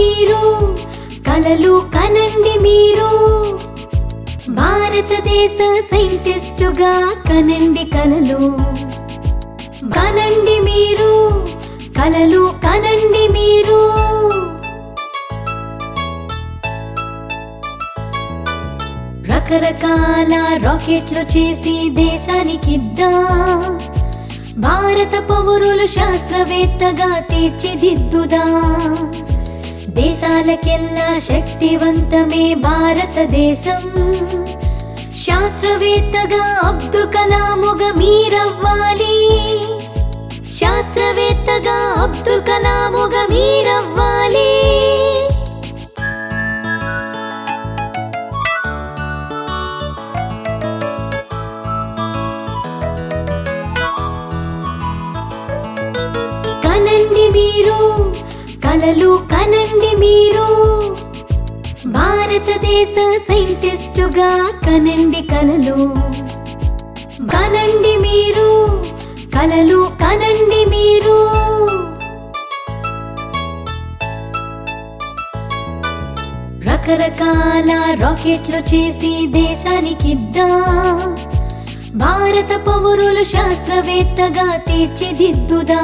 మీరు కలలు కనండి మీరు భారతదేశ సైంటిస్టుగా కనండి కలలు కనండి మీరు కలలు కనండి మీరు రకరకాల రాకెట్లు చేసి దేశానికిద్దాం భారత పౌరులు శాస్త్రవేత్తగా తీర్చిదిద్దుదా దేశాలకెల్లా శక్తివంతమే భారతదేశం శాస్త్రవేత్తగా అబ్దుల్ కలాముగా మీరవ్వాలి శాస్త్రవేత్తగా అబ్దుల్ కలాముగా మీరవ్వాలి కనండి మీరు కలలు కనండి మీరు భారతదేశ సైంటిస్టుగా కనండి కలలు కనండి మీరు కలలు కనండి మీరు రకరకాల రాకెట్లు చేసి దేశానికిద్దాం భారత పౌరులు శాస్త్రవేత్తగా తీర్చిదిద్దుదా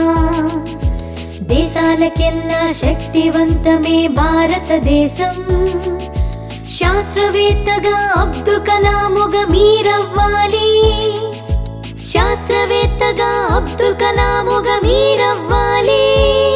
దేశాలకెల్లా శక్తివంతమే భారతదేశం శాస్త్రవేత్తగా అబ్దుల్ కలాముగా మీరవ్వాలి శాస్త్రవేత్తగా అబ్దుల్ కలాముగా మీరవ్వాలి